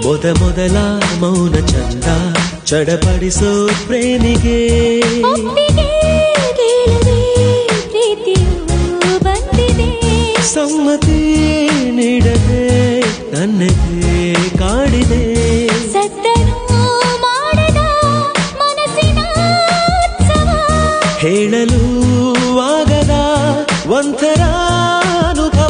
ಮೊದ ಮೊದಲ ಮೌನ ಚಂದ ಚಡಪಡಿಸೋ ಪ್ರೇಮಿಗೆ ಒಪ್ಪಿಗೆ ಕೇಳದೆ ಪ್ರೀತಿಯು ಬಂದಿದೆ ಸಮ್ಮತಿ ನೀಡದೆ ನನ್ನೆದೆ ಕಾಡಿದೆ ಸದ್ದನು ಮಾಡದ ಮನಸ್ಸಿನ ಉತ್ಸವ ಹೇಳಲು ಆಗದ ಒಂಥರ ಅನುಭವ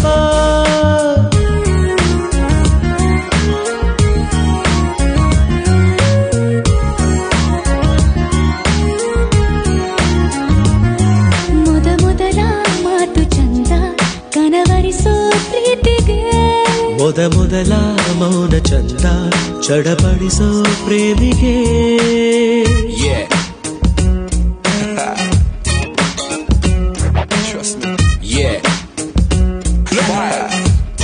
ಮೊದ ಮೊದಲ ಮಾತು ಚಂದ ಕನವರಿಸೋ ಪ್ರೀತಿಗೆ ಮೊದ ಮೊದಲ ಮೌನ ಚಂದ ಚಡಪಡಿಸೋ ಪ್ರೇಮಿಗೆ Yeah. Trust me. Yeah. Vibes.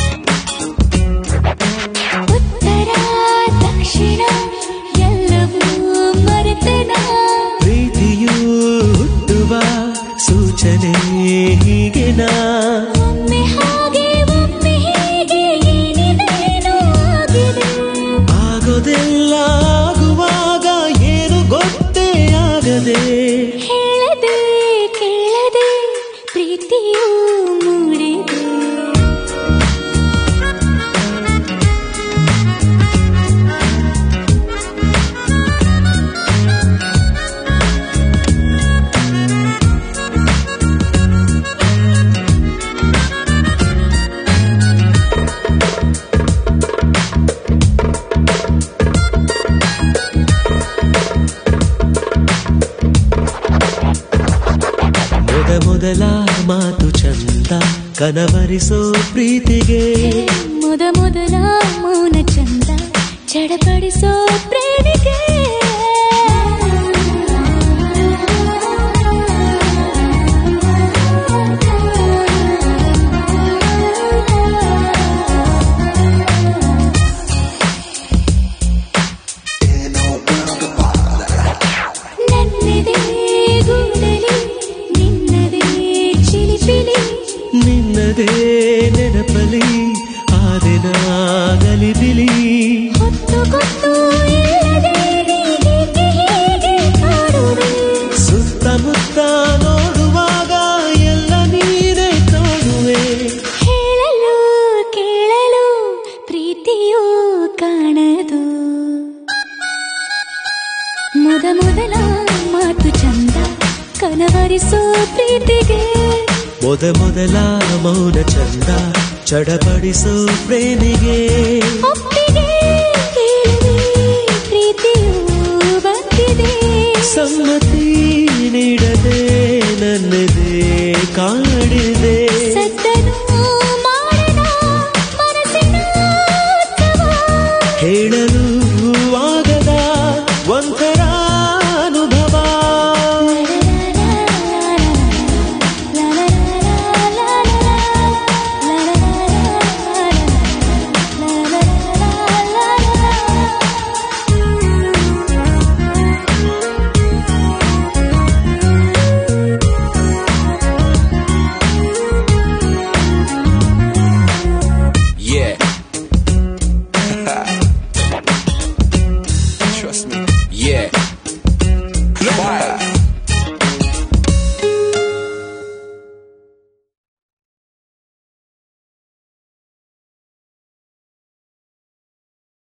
ಉತ್ತರ ದಕ್ಷಿಣ ಎಲ್ಲವೂ ಮರೆತನ ಪ್ರೀತಿಯು ಹುಟ್ಟುವ ಸೂಚನೆ ಹೀಗೆನಾ ಒಮ್ಮೆ ಹಾಗೆ ಒಮ್ಮೆ ಹೀಗೆ ಏನಿದೇನೋ ಆಗಿದೆ ಆಗೋದೆಲ್ಲ ಆಗುವಾಗ ಏನು ಗೊತ್ತೇ ಆಗದೆ ಹೇಳದೆ ಕೇಳದೆ ಪ್ರೀತಿಯು ಮೂಡಿದೆ ಮೊದ ಮೊದಲ ಮಾತು ಚಂದ ಕನವರಿಸೋ ಪ್ರೀತಿಗೆ ಮೊದ ಮೊದಲ ಮೌನ ಚಂದ ಚಡಪಡಿಸೋ ಪ್ರೇಮಿಗೆ ನನ್ನೆದೆ ಗೂಡಲಿ ನಿನ್ನದೇ ಚಿಲಿಪಿಲಿ ನಿನ್ನದೇ ನೆನಪಲಿ ಆದಿನ ಗಲಿಬಿಲಿ ಹೊತ್ತು ಗೊತ್ತು ಇಲ್ಲದೆ ಹೀಗೆ ಹೀಗೆ ಕಾಡುವೆ ಸುತ್ತಮುತ್ತ ನೋಡುವಾಗ ಎಲ್ಲ ನೀನೇ ಕಾಣುವೆ ಹೇಳಲು ಕೇಳಲು ಪ್ರೀತಿಯೂ ಕಾಣದು ಮೊದ ಮೊದಲ ಮಾತು ಚಂದ ಕನವರಿಸೋ ಪ್ರೀತಿಗೆ ಮೊದ ಮೊದಲ ಮೌನ ಚಂದ ಚಡಪಡಿಸೋ ಪ್ರೇಮಿಗೆ ಒಪ್ಪ